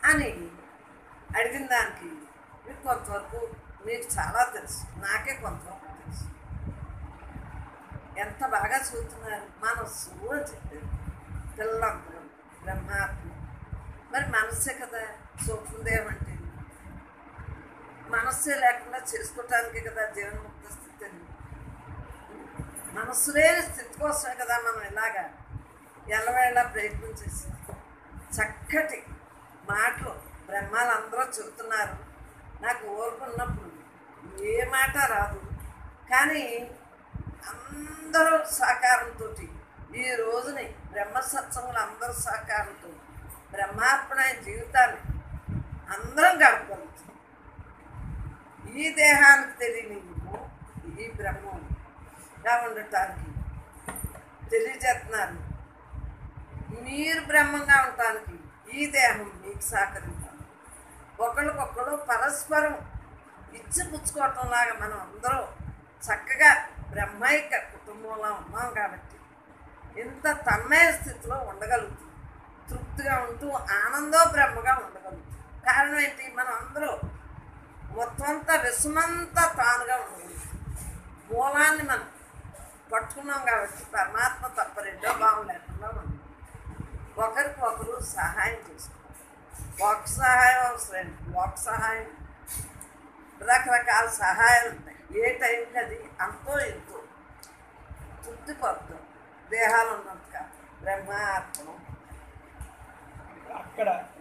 అని అడిగిన దానికి మీకు కొంతవరకు మీకు చాలా తెలుసు నాకే కొంతవరకు తెలుసు ఎంత బాగా చూస్తున్నారు మనస్సు అని చెప్పారు పిల్లలందరూ బ్రహ్మాత్మ మరి మనస్సే కదా సూక్ష్మదేవం అంటే మనస్సే లేకుండా చేసుకోవటానికే కదా జీవన్ముక్త స్థితి అని మనస్సు లేని స్థితి కోసమే కదా మనం ఇలాగా ఎల్లవేళ ప్రయత్నం చేస్తాం చక్కటి మాటలు బ్రహ్మాలందరూ చెబుతున్నారు నాకు ఓర్పున్నప్పుడు ఏ మాట రాదు కానీ అందరూ సహకారంతో ఈ రోజుని బ్రహ్మ సత్సంగులు అందరూ సహకారంతో బ్రహ్మార్పణ జీవితాన్ని అందరం గడపగలుగుతాం ఈ దేహానికి తెలియని నువ్వు ఈ బ్రహ్మంగా ఉండటానికి తెలియజేస్తున్నారు మీరు బ్రహ్మంగా ఉండటానికి ఈ దేహం మీకు సహకరించాలి ఒకరికొకరు పరస్పరం ఇచ్చి పుచ్చుకోవటం లాగా మనం అందరూ చక్కగా బ్రహ్మైక కుటుంబంలో ఉన్నాం కాబట్టి ఇంత తన్మయ స్థితిలో ఉండగలుగుతుంది తృప్తిగా ఉంటూ ఆనందో బ్రహ్మగా ఉండగలుగుతుంది కారణం ఏంటి మనం అందరూ మొత్తం అంతా విషమంతా తానుగా ఉండగలుగుతుంది మూలాన్ని మనం పట్టుకున్నాం కాబట్టి పరమాత్మ తప్ప రెండో భావం లేకుండా ఉంది ఒకరికి ఒకరు సహాయం చేసుకోవాలి ఒక సహాయం అవసరం ఒక సహాయం రకరకాల సహాయాలు ఉంటాయి ఏ టైంకి అది అంతో ఎంతో తృప్తి పడుతుంది దేహాలు ఉన్నంత బ్రహ్మాత్మం అక్కడ